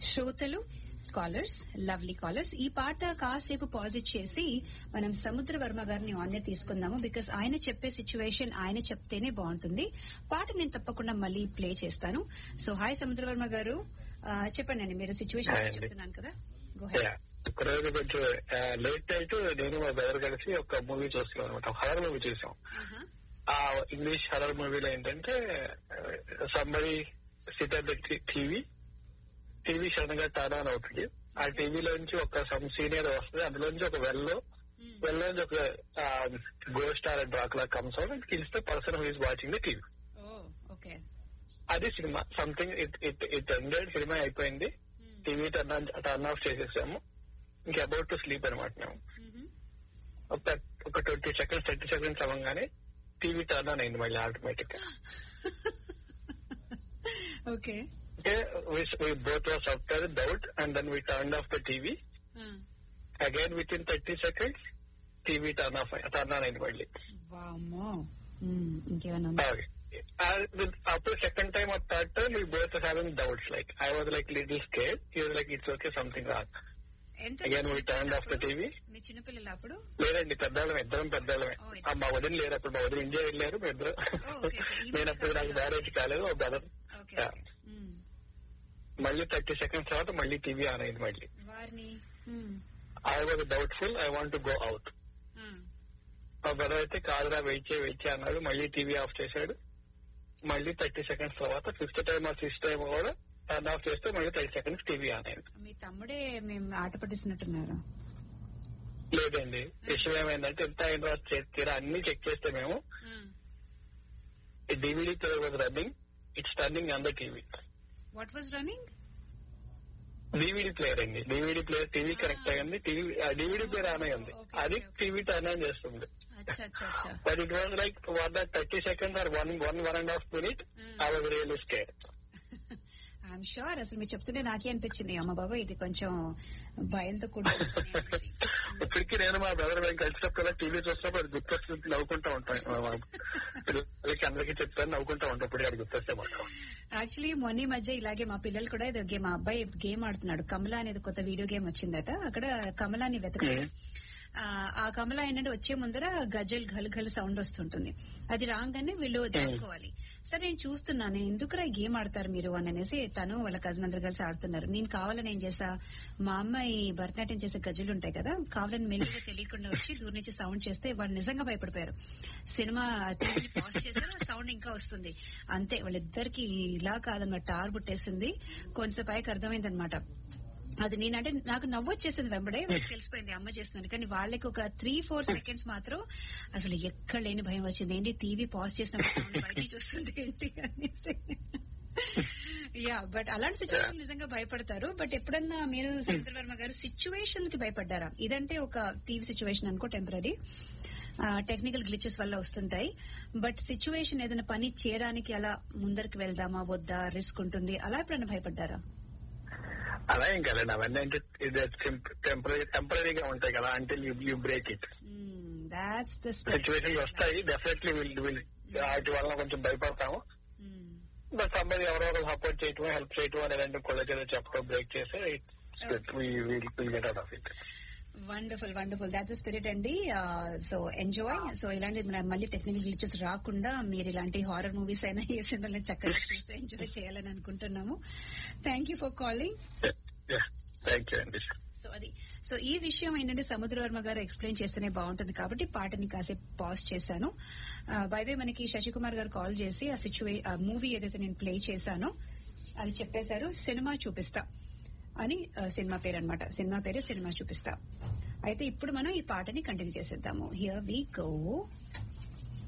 శ్రోతలు callers lovely callers ఈ పాట కాసేపు పాజ్ ఇచ్చేసి మనం సముద్ర వర్మ గారిని ఆన్లైన్ తీసుకుందాము బికాస్ ఆయన చెప్పే సిచ్యువేషన్ ఆయన చెప్తేనే బాగుంటుంది పాట నేను తప్పకుండా మళ్ళీ ప్లే చేస్తాను సో హాయ్ సముద్ర వర్మ గారు ఆ, చెప్పండి అండి మీరు సిచ్యువేషన్ Hi అండి. చెప్తున్నాను కదా గో Yeah. ఒకరోజు కొంచెం లేట్ నైట్ నేను మా బ్రదర్ కలిసి ఒక మూవీ చూస్తున్నాం అనమాట హర్రర్ మూవీ చూసాం ఆ ఇంగ్లీష్ హర్రర్ మూవీలో ఏంటంటే somebody sit at the TV TV sudden గా టర్న్ ఆన్ అవుతుంది ఆ టీవీలో నుంచి ఒక సమ్ సీనియర్ వస్తుంది అందులో నుంచి ఒక వెల్లో వెల్లో నుంచి ఒక ghost or Dracula comes out kills the person who is watching the TV oh okay అది సినిమా something it it it ended సినిమా అయిపోయింది TV turn on turn off చేసేసాము ఇంకా అబౌట్ టు స్లీప్ అనమాట మేము ఒక ఒక ట్వంటీ సెకండ్స్ థర్టీ సెకండ్స్ అవ్వగానే టీవీ టర్న్ ఆన్ అయింది మళ్ళీ ఆటోమేటిక్ గా ఓకే అంటే both was after doubt and then we turn off the TV again with in thirty seconds TV turn off turn on అయింది మళ్ళీ వామ్మో మ్మ్, ఇంకేమైనా ఉందా అప్పుడు second time or third time we both having doubts like I was like little scare he was like it's okay something wrong ఎంత again we turn off the TV మీ చిన్నపిల్లలు అప్పుడు లేదండి పెద్దవాళ్ళం ఇద్దరం పెద్దవాళ్ళమే Oh, ఆ, మా వదిన లేరు అప్పుడు మా వదిన ఇండియా వెళ్ళారు మీ ఇద్దరు Oh, okay, okay. ఈ నేను అప్పుడు నాకు మ్యారేజ్ కాలేదు ఒక brother okay Yeah. Okay hmm. మళ్ళీ థర్టీ సెకండ్స్ తర్వాత మళ్ళీ టీవీ ఆన్ అయింది మళ్ళీ వారిని hmm. I was doubtful I want go out hmm. మా బ్రదర్ అయితే కాదురా వెయిట్ చేయి వెయిట్ చేయి అన్నాడు మళ్ళీ టీవీ ఆఫ్ చేశాడు మళ్ళీ థర్టీ సెకండ్స్ తర్వాత ఫిఫ్త్ టైం ఆ సిక్స్త్ టైం కూడా టర్న్ ఆఫ్ చేస్తే మళ్ళీ థర్టీ సెకండ్స్ టీవీ ఆన్ అయింది మీ తమ్ముడే మేము ఆట పట్టిస్తున్నట్టున్నారు లేదండి విషయం ఏమైందంటే ఎంత అయిన తర్వాత చే- తీరా అన్ని చెక్ చేస్తే మేము DVD player was running it's turning on the TV what was running DVD player అండి డివిడి ప్లేయర్ టీవీ కనెక్ట్ అయ్యింది టీవీ డివిడి ప్లేయర్ ఆన్ అయి ఉంది Okay, అది okay, okay. TV turn on చేస్తుంది అచ్చా అచ్చా అచ్చా but it was like one that thirty seconds or one one one and half minute Mm. I was real scare I'm sure అసలు మీరు చెప్తుంటే నాకే అనిపించింది అమ్మ బాబా ఇది కొంచెం భయంతో కూడా ఇప్పటికీ నేను మా బ్రదర్ మేము కలిసినప్పుడు టీవీ చూసినప్పుడు అది గుర్తొస్తుంది నవ్వుకుంటా ఉంటాం పిల్లలకి అందరికీ చెప్తాను నవ్వుకుంటా ఉంటాం ఇప్పుడు అది గుర్తొస్తే మాత్రం యాక్చువల్లీ మొన్న ఈ మధ్య ఇలాగే మా పిల్లలు కూడా ఏదో గేమ్ మా అబ్బాయి గేమ్ ఆడుతున్నాడు కమలా అనేది కొత్త వీడియో గేమ్ వచ్చిందట అక్కడ కమలాని వెతకాడు ఆ, ఆ కమల ఏంటంటే వచ్చే ముందర గజల్ ఘల్ ఘల్ సౌండ్ వస్తుంటుంది అది రాగానే వీళ్ళు దాక్కోవాలి సరే నేను చూస్తున్నాను ఎందుకురా ఈ గేమ్ ఆడతారు మీరు అని అనేసి తను వాళ్ళ కజిన్ అందరు కలిసి ఆడుతున్నారు నేను కావాలని ఏం చేసా మా అమ్మాయి భరతనాట్యం చేసే గజలు ఉంటాయి కదా కావాలని మెల్లిగా తెలియకుండా వచ్చి దూరం నుంచి సౌండ్ చేస్తే వాళ్ళు నిజంగా భయపడిపోయారు సినిమా టీవీని పాజ్ చేశారు సౌండ్ ఇంకా వస్తుంది అంతే వాళ్ళిద్దరికి ఇలా కాదన్నమాట టార్ పుట్టేసింది కొంచెం పైకి అర్థమైందనమాట అది నేనంటే నాకు నవ్వు వచ్చేసింది వెంబడే వాళ్ళకి తెలిసిపోయింది అమ్మ చేస్తున్నాను కానీ వాళ్ళకి ఒక త్రీ ఫోర్ సెకండ్స్ మాత్రం అసలు ఎక్కడ లేని భయం వచ్చింది ఏంటి టీవీ పాజ్ చేసినప్పుడు సౌండ్ బయట నుంచి వస్తుంది ఏంటి అనేసి యా బట్ అలాంటి సిచ్యువేషన్ నిజంగా భయపడతారు బట్ ఎప్పుడన్నా మీరు సముద్ర వర్మ గారు సిచ్యువేషన్ కి భయపడ్డారా ఇదంటే ఒక టీవీ సిచ్యువేషన్ అనుకో టెంపరీ టెక్నికల్ గ్లిచెస్ వల్ల వస్తుంటాయి బట్ సిచ్యువేషన్ ఏదైనా పని చేయడానికి అలా ముందరికి వెళ్దామా వద్దా రిస్క్ ఉంటుంది అలా ఎప్పుడైనా భయపడ్డారా అలా ఏం కదండి అవన్నీ అంటే టెంపరీ టెంపరీగా ఉంటాయి కదా అంటే you break it that's the situation వస్తాయి డెఫినెట్లీ విల్ విల్ వాటి వల్ల కొంచెం భయపడతాము బట్ సంబడి ఎవరో ఒకరు సపోర్ట్ చేయటం హెల్ప్ చేయటం అనేది కొలకి ఏదో చెప్పడం బ్రేక్ చేస్తే will get out of it wonderful wonderful that's spirit అండి సో ఎంజాయ్ సో ఇలాంటి మన మళ్ళీ టెక్నికల్ గ్లిచెస్ రాకుండా మీరు ఇలాంటి హారర్ మూవీస్ అయినా ఏ సినిమాలను చక్కగా చూసి ఎంజాయ్ చేయాలని అనుకుంటున్నాము thank you for calling thank you అండి సో అది సో ఈ విషయం ఏంటంటే సముద్రవర్మ గారు ఎక్స్ప్లెయిన్ చేస్తేనే బాగుంటుంది కాబట్టి పాటని కాసేపు పాజ్ చేశాను బైదే మనకి శశికుమార్ గారు కాల్ చేసి ఆ సిచ్యువే ఆ మూవీ ఏదైతే నేను ప్లే చేశానో అది చెప్పేశారు సినిమా చూపిస్తా అని ఆ, సినిమా పేరు అనమాట సినిమా పేరు సినిమా చూపిస్తా అయితే ఇప్పుడు మనం ఈ పాటని కంటిన్యూ చేసేద్దాము హియర్ వి గో